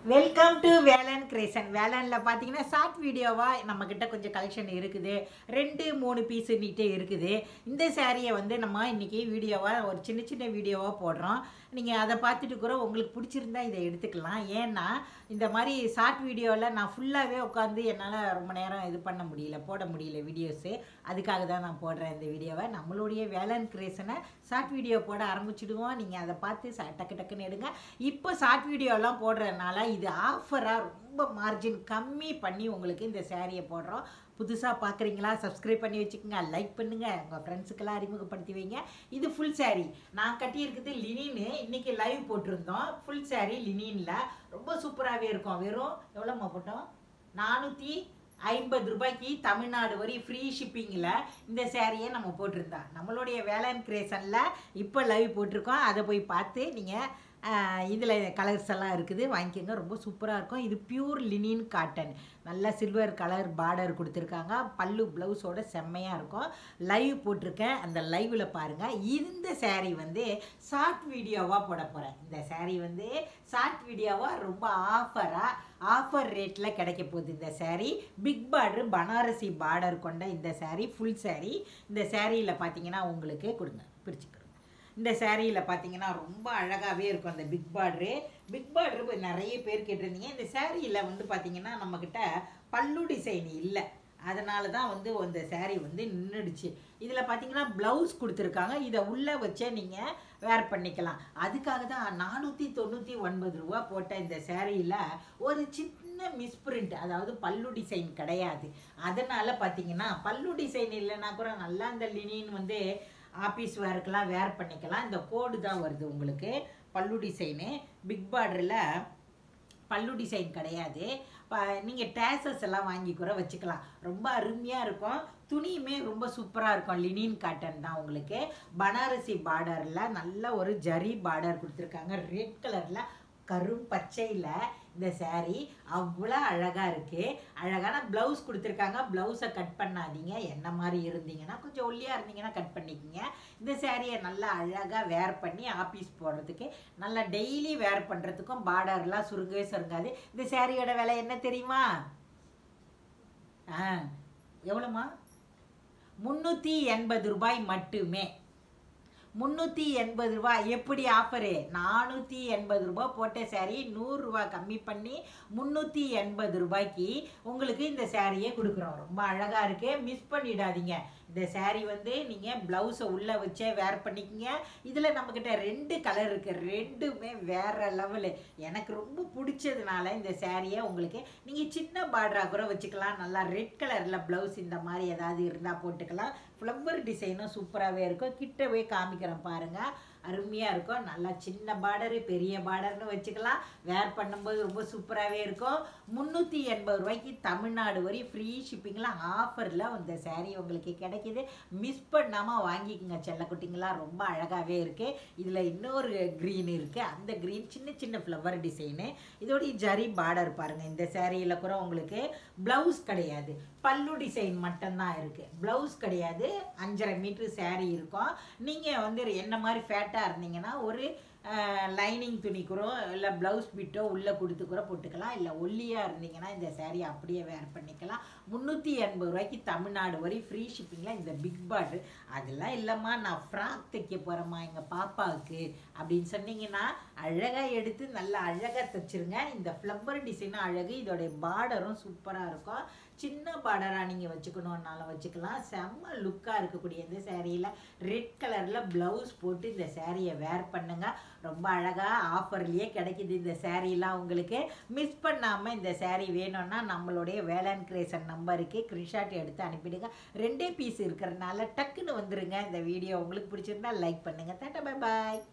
welcome to Velan creation வேலனில் பார்த்தீங்கன்னா short வீடியோவாக நம்மக்கிட்ட கொஞ்சம் கலெக்ஷன் இருக்குது ரெண்டு மூணு பீஸ் நீட்டே இருக்குது இந்த சாரியை வந்து நம்ம இன்றைக்கி வீடியோவாக ஒரு சின்ன சின்ன வீடியோவாக போடுறோம் நீங்கள் அதை பார்த்துட்டு கூட உங்களுக்கு பிடிச்சிருந்தா இதை எடுத்துக்கலாம் ஏன்னா இந்த மாதிரி ஷார்ட் வீடியோவில் நான் ஃபுல்லாகவே உட்காந்து என்னால் ரொம்ப நேரம் இது பண்ண முடியல போட முடியல வீடியோஸு அதுக்காக தான் நான் போடுறேன் இந்த வீடியோவை நம்மளுடைய வேலன் கிரேசனை ஷார்ட் வீடியோ போட ஆரம்பிச்சிடுவோம் நீங்கள் அதை பார்த்து ச- டக்கு டக்குன்னு எடுங்க இப்போ ஷார்ட் வீடியோலாம் போடுறதுனால இது ஆஃபராக ரொம்ப மார்ஜின் கம்மி பண்ணி உங்களுக்கு இந்த சேரீயை போடுறோம் புதுசாக பார்க்குறீங்களா சப்ஸ்கிரைப் பண்ணி வச்சுக்கோங்க லைக் பண்ணுங்கள் உங்கள் ஃப்ரெண்ட்ஸுக்கெல்லாம் அறிமுகப்படுத்தி வைங்க இது ஃபுல் saree நான் கட்டியிருக்கிறது லினின்னு இன்றைக்கி லைவ் போட்டிருந்தோம் ஃபுல் saree லினின்ல ரொம்ப சூப்பராகவே இருக்கும் வெறும் எவ்வளோம்மா போட்டோம் நானூற்றி ஐம்பது ரூபாய்க்கு தமிழ்நாடு வரை ஃப்ரீ ஷிப்பிங்கில் இந்த சேரீயை நம்ம போட்டிருந்தோம் நம்மளுடைய வேளாண் கிரேசனில் இப்போ லைவ் போட்டிருக்கோம் அதை போய் பார்த்து நீங்கள் இதில் கலர்ஸ் எல்லாம் இருக்குது வாங்கிக்கோங்க ரொம்ப சூப்பராக இருக்கும் இது பியூர் லினின் காட்டன் நல்ல சில்வர் கலர் பார்டர் கொடுத்துருக்காங்க பல்லு ப்ளவுஸோட செம்மையாக இருக்கும் லைவ் போட்டிருக்கேன் அந்த லைவில் பாருங்கள் இந்த saree வந்து ஷார்ட் வீடியோவாக போட போகிறேன் இந்த saree வந்து ஷார்ட் வீடியோவாக ரொம்ப ஆஃபராக ஆஃபர் ரேட்டில் கிடைக்க போகுது இந்த saree big border Banarasi border கொண்ட இந்த saree ஃபுல் saree இந்த சேரீயில் பார்த்தீங்கன்னா உங்களுக்கு கொடுங்க பிரிச்சுக்கிறோம் இந்த சேரீயில் பார்த்தீங்கன்னா ரொம்ப அழகாகவே இருக்கும் அந்த பிக் பார்டரு பிக் பார்டரு நிறைய பேர் கேட்டிருந்தீங்க இந்த சேரீயில் வந்து பார்த்தீங்கன்னா நம்மக்கிட்ட பல்லு டிசைன் இல்லை அதனால தான் வந்து இந்த saree வந்து நின்றுடுச்சு இதில் பார்த்தீங்கன்னா ப்ளவுஸ் கொடுத்துருக்காங்க இதை உள்ளே வச்சே நீங்கள் வேர் பண்ணிக்கலாம் அதுக்காக தான் நானூற்றி தொண்ணூற்றி ஒன்பது ரூபா போட்ட இந்த சேரீயில் ஒரு சின்ன மிஸ்பிரிண்ட் அதாவது பல்லு டிசைன் கிடையாது அதனால் பார்த்தீங்கன்னா பல்லு டிசைன் இல்லைன்னா கூட நல்லா இந்த லினின் வந்து ஆஃபீஸ் வேர்க்கெல்லாம் வேர் பண்ணிக்கலாம் இந்த கோடு தான் வருது உங்களுக்கு பல்லு டிசைனு பிக் பார்டரில் பல்லு டிசைன் கிடையாது நீங்கள் டேசஸ் எல்லாம் வாங்கி கூட வச்சுக்கலாம் ரொம்ப அருமையாக இருக்கும் துணியுமே ரொம்ப சூப்பராக இருக்கும் லினின் காட்டன் தான் உங்களுக்கு பனாரசி பார்டரில் நல்ல ஒரு ஜரி பார்டர் கொடுத்துருக்காங்க ரெட் கலரில் கரும் பச்சையில் இந்த saree அவ்வளோ அழகாக இருக்குது அழகான ப்ளவுஸ் கொடுத்துருக்காங்க ப்ளவுஸை கட் பண்ணாதீங்க என்ன மாதிரி இருந்தீங்கன்னா கொஞ்சம் ஒல்லியாக இருந்தீங்கன்னா கட் பண்ணிக்கோங்க இந்த சேரீயை நல்லா அழகாக வேர் பண்ணி ஆஃபீஸ் போடுறதுக்கு நல்லா டெய்லி வேர் பண்ணுறதுக்கும் பார்டர்லாம் சுருங்கவே சுருங்காது இந்த சேரீயோட விலை என்ன தெரியுமா ஆ எவ்வளோமா முந்நூற்றி எண்பது ரூபாய் மட்டுமே முந்நூற்றி எண்பது ரூபா எப்படி ஆஃபரு நானூற்றி எண்பது ரூபா போட்ட saree நூறுரூவா கம்மி பண்ணி முந்நூற்றி எண்பது ரூபாய்க்கு உங்களுக்கு இந்த சேரீயை கொடுக்குறோம் ரொம்ப அழகாக இருக்கு மிஸ் பண்ணிடாதீங்க இந்த saree வந்து நீங்கள் ப்ளவுஸை உள்ளே வச்சே வேர் பண்ணிக்கங்க இதில் நம்மக்கிட்ட ரெண்டு கலர் இருக்குது ரெண்டுமே வேற லெவலு எனக்கு ரொம்ப பிடிச்சதுனால இந்த சேரீயை உங்களுக்கு நீங்கள் சின்ன பார்டராக கூட வச்சுக்கலாம் நல்லா ரெட் கலரில் ப்ளவுஸ் இந்த மாதிரி ஏதாவது இருந்தால் போட்டுக்கலாம் ஃப்ளவர் டிசைனும் சூப்பராகவே இருக்கும் கிட்டவே காமிக்கிறேன் பாருங்கள் அருமையாக இருக்கும் நல்லா சின்ன பார்டரு பெரிய பார்டர்னு வச்சுக்கலாம் வேர் பண்ணும்போது ரொம்ப சூப்பராகவே இருக்கும் முந்நூற்றி எண்பது ரூபாய்க்கு தமிழ்நாடு வரை ஃப்ரீ ஷிப்பிங்கில் ஆஃபரில் இந்த saree உங்களுக்கு கிடைக்கிது மிஸ் பண்ணாமல் வாங்கிக்கோங்க செல்லக்குட்டிங்களா ரொம்ப அழகாகவே இருக்குது இதில் இன்னொரு க்ரீன் இருக்குது அந்த க்ரீன் சின்ன சின்ன ஃப்ளவர் டிசைனு இதோடைய ஜரி பார்டர் பாருங்கள் இந்த சேரீயில் கூட உங்களுக்கு ப்ளவுஸ் கிடையாது பல்லு டிசைன் மட்டும்தான் இருக்குது ப்ளவுஸ் கிடையாது அஞ்சரை மீட்ரு saree இருக்கும் நீங்கள் வந்து என்ன மாதிரி ஃபேட்டாக இருந்தீங்கன்னா ஒரு லைனிங் துணி கூட இல்லை ப்ளவுஸ் பிட்டோ உள்ளே கொடுத்து கூட போட்டுக்கலாம் இல்லை ஒல்லியாக இருந்தீங்கன்னா இந்த saree அப்படியே வேர் பண்ணிக்கலாம் முந்நூற்றி எண்பது ரூபாய்க்கு தமிழ்நாடு வரை ஃப்ரீ ஷிப்பிங்கில் இந்த பிக் பார்டர் அதெல்லாம் இல்லைம்மா நான் ஃப்ராக் தைக்க போகிறேம்மா எங்கள் பாப்பாவுக்கு அப்படின்னு சொன்னீங்கன்னா அழகாக எடுத்து நல்லா அழகாக தைச்சிருங்க இந்த ஃப்ளவர் டிசைனும் அழகு இதோடைய பார்டரும் சூப்பராக இருக்கும் சின்ன பார்டராக நீங்கள் வச்சுக்கணுன்னாலும் வச்சுக்கலாம் செம்ம லுக்காக இருக்கக்கூடிய இந்த சேரீயில் ரெட் கலரில் ப்ளவுஸ் போட்டு இந்த சேரீயை வேர் பண்ணுங்க ரொம்ப அழகாக ஆஃபர்லேயே கிடைக்குது இந்த சேரீலாம் உங்களுக்கு மிஸ் பண்ணாமல் இந்த saree வேணும்னா நம்மளுடைய வேளாண் கிரேசன் நம்பருக்கு ஸ்க்ரீன்ஷாட் எடுத்து அனுப்பிடுங்க ரெண்டே பீஸ் இருக்கிறதுனால டக்குன்னு வந்துருங்க இந்த வீடியோ உங்களுக்கு பிடிச்சிருந்தா லைக் பண்ணுங்கள் டாட்டா பை பாய்